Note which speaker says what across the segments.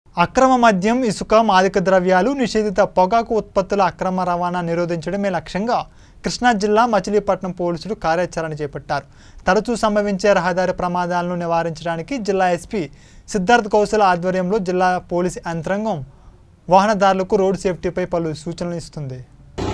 Speaker 1: అక్రమ మద్యం ఇసుక మాదక ద్రవ్యాలు నిషేధిత పొగాకు ఉత్పత్తుల అక్రమ రవాణా నిరోధించడమే లక్ష్యంగా కృష్ణా జిల్లా మచిలీపట్నం పోలీసులు కార్యాచరణ చేపట్టారు తరచూ సంభవించే రహదారి ప్రమాదాలను నివారించడానికి జిల్లా ఎస్పీ సిద్ధార్థ్ కౌశల్ ఆధ్వర్యంలో జిల్లా పోలీసు యంత్రాంగం వాహనదారులకు రోడ్ సేఫ్టీపై పలు సూచనలు ఇస్తుంది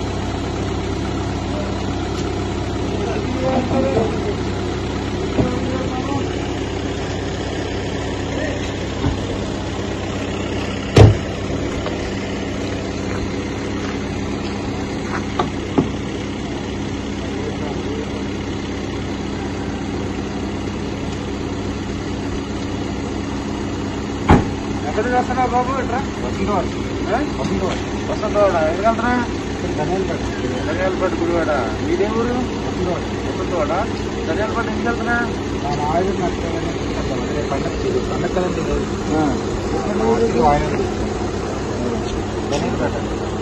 Speaker 2: ఎక్కడికి వస్తున్నావు బాబు ఇట్రా వసంతవాడ వసంతవాడ వసంతవాడ ఎక్కడికి వెళ్తున్నా ధనియాలపేట ధనియాలపేట గుడివాడ మీదే ఊరు వసంతవాడ వసంతవాడ ధనియాలపేట ఎందుకు వెళ్తున్నా ధనియాలపేట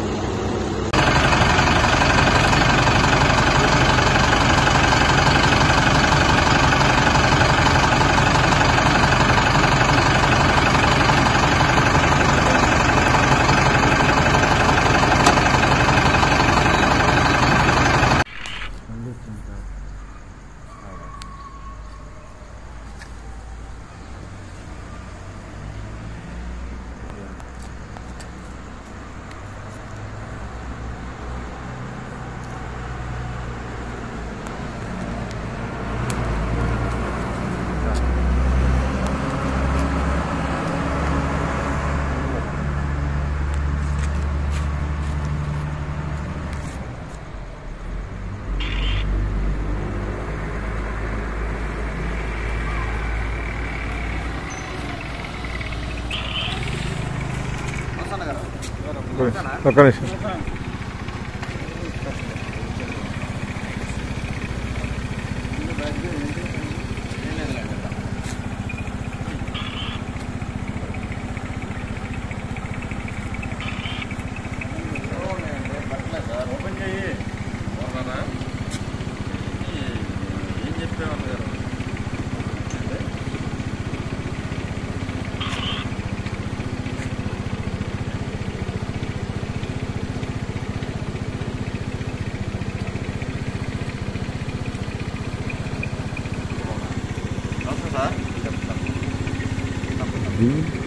Speaker 3: ఒక్క నిమిషం
Speaker 2: ఓపెన్ చేయి ఏం చెప్పేవాళ్ళు గారు సార్
Speaker 3: ఇది